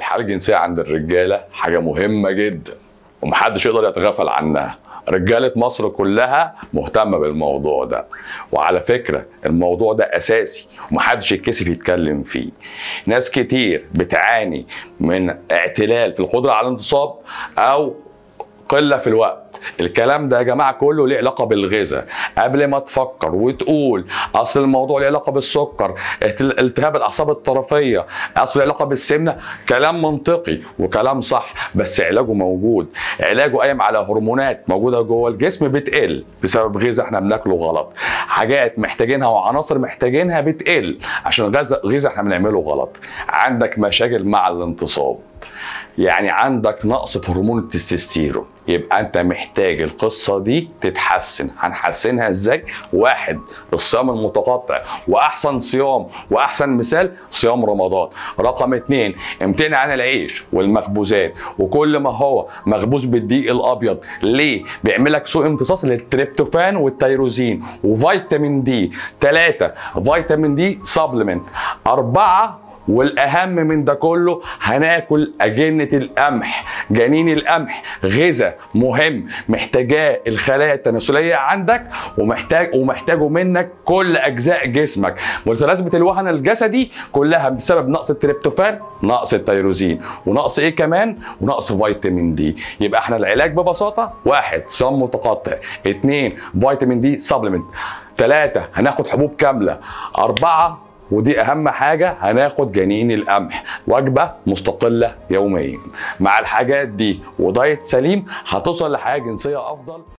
الحاله الجنسيه عند الرجاله حاجه مهمه جدا ومحدش يقدر يتغافل عنها رجاله مصر كلها مهتمه بالموضوع ده وعلى فكره الموضوع ده اساسي ومحدش يتكسف يتكلم فيه ناس كتير بتعاني من اعتلال في القدره على الانتصاب او قله في الوقت الكلام ده يا جماعه كله ليه علاقه بالغذاء قبل ما تفكر وتقول اصل الموضوع ليه علاقه بالسكر التهاب الاعصاب الطرفيه اصل ليه علاقه بالسمنه كلام منطقي وكلام صح بس علاجه موجود علاجه قايم على هرمونات موجوده جوه الجسم بتقل بسبب غذاء احنا بناكله غلط حاجات محتاجينها وعناصر محتاجينها بتقل عشان غذاء غذاء احنا بنعمله غلط عندك مشاكل مع الانتصاب يعني عندك نقص في هرمون التستوستيرون يبقى انت محتاج القصه دي تتحسن هنحسنها ازاي واحد الصيام المتقطع واحسن صيام واحسن مثال صيام رمضان رقم اتنين امتنع عن العيش والمخبوزات وكل ما هو مخبوز بالدقيق الابيض ليه بيعمل لك سوء امتصاص للتريبتوفان والتيروزين وفيتامين دي ثلاثة فيتامين دي سبلمنت أربعة والاهم من ده كله هناكل اجنه القمح جنين القمح غذاء مهم محتاجاه الخلايا التناسليه عندك ومحتاج ومحتاجه منك كل اجزاء جسمك متلازمه الوهن الجسدي كلها بسبب نقص التريبتوفان نقص التيروزين ونقص ايه كمان ونقص فيتامين دي يبقى احنا العلاج ببساطه واحد صيام متقطع اثنين فيتامين دي سبلمنت ثلاثة هناخد حبوب كاملة أربعة ودي اهم حاجه هناخد جنين القمح وجبه مستقله يوميا مع الحاجات دي ودايت سليم هتوصل لحياه جنسيه افضل